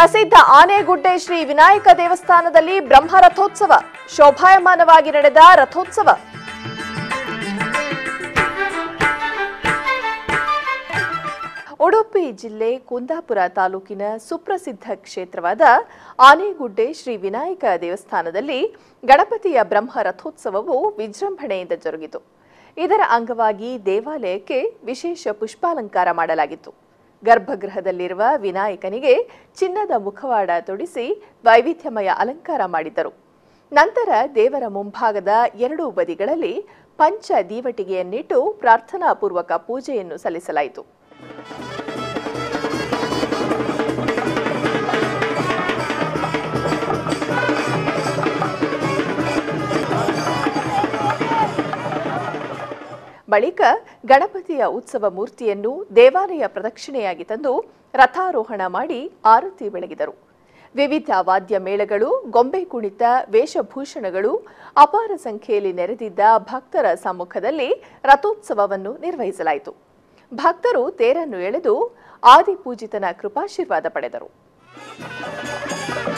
ಪ್ರಸಿದ್ಧ ಆನೆಗುಡ್ಡೆ ಶ್ರೀ ವಿನಾಯಕ ದೇವಸ್ಥಾನದಲ್ಲಿ ಬ್ರಹ್ಮ ರಥೋತ್ಸವ ಶೋಭಾಯಮಾನವಾಗಿ ನಡೆದ ರಥೋತ್ಸವ ಉಡುಪಿ ಜಿಲ್ಲೆ ಕುಂದಾಪುರ ತಾಲೂಕಿನ ಸುಪ್ರಸಿದ್ಧ ಕ್ಷೇತ್ರವಾದ ಆನೆಗುಡ್ಡೆ ಶ್ರೀ ವಿನಾಯಕ ದೇವಸ್ಥಾನದಲ್ಲಿ ಗಣಪತಿಯ ಬ್ರಹ್ಮ ರಥೋತ್ಸವವು ವಿಜೃಂಭಣೆಯಿಂದ ಜರುಗಿತು ಇದರ ಅಂಗವಾಗಿ ದೇವಾಲಯಕ್ಕೆ ವಿಶೇಷ ಪುಷ್ಪಾಲಂಕಾರ ಮಾಡಲಾಗಿತ್ತು ಗರ್ಭಗೃಹದಲ್ಲಿರುವ ವಿನಾಯಕನಿಗೆ ಚಿನ್ನದ ಮುಖವಾಡ ತೊಡಿಸಿ ವೈವಿಧ್ಯಮಯ ಅಲಂಕಾರ ಮಾಡಿದ್ದರು ನಂತರ ದೇವರ ಮುಂಭಾಗದ ಎರಡೂ ಬದಿಗಳಲ್ಲಿ ಪಂಚ ದೀವಟಿಗೆಯನ್ನಿಟ್ಟು ಪ್ರಾರ್ಥನಾಪೂರ್ವಕ ಪೂಜೆಯನ್ನು ಸಲ್ಲಿಸಲಾಯಿತು ಬಳಿಕ ಗಣಪತಿಯ ಉತ್ಸವ ಮೂರ್ತಿಯನ್ನು ದೇವಾಲಯ ಪ್ರದಕ್ಷಿಣೆಯಾಗಿ ತಂದು ರಥಾರೋಹಣ ಮಾಡಿ ಆರತಿ ಬೆಳಗಿದರು ವಿವಿಧ ವಾದ್ಯ ಮೇಳಗಳು ಗೊಂಬೆ ಕುಣಿತ ವೇಷಭೂಷಣಗಳು ಅಪಾರ ಸಂಖ್ಯೆಯಲ್ಲಿ ನೆರೆದಿದ್ದ ಭಕ್ತರ ಸಮ್ಮುಖದಲ್ಲಿ ರಥೋತ್ಸವವನ್ನು ನಿರ್ವಹಿಸಲಾಯಿತು ಭಕ್ತರು ತೇರನ್ನು ಎಳೆದು ಆದಿಪೂಜಿತನ ಕೃಪಾಶೀರ್ವಾದ ಪಡೆದರು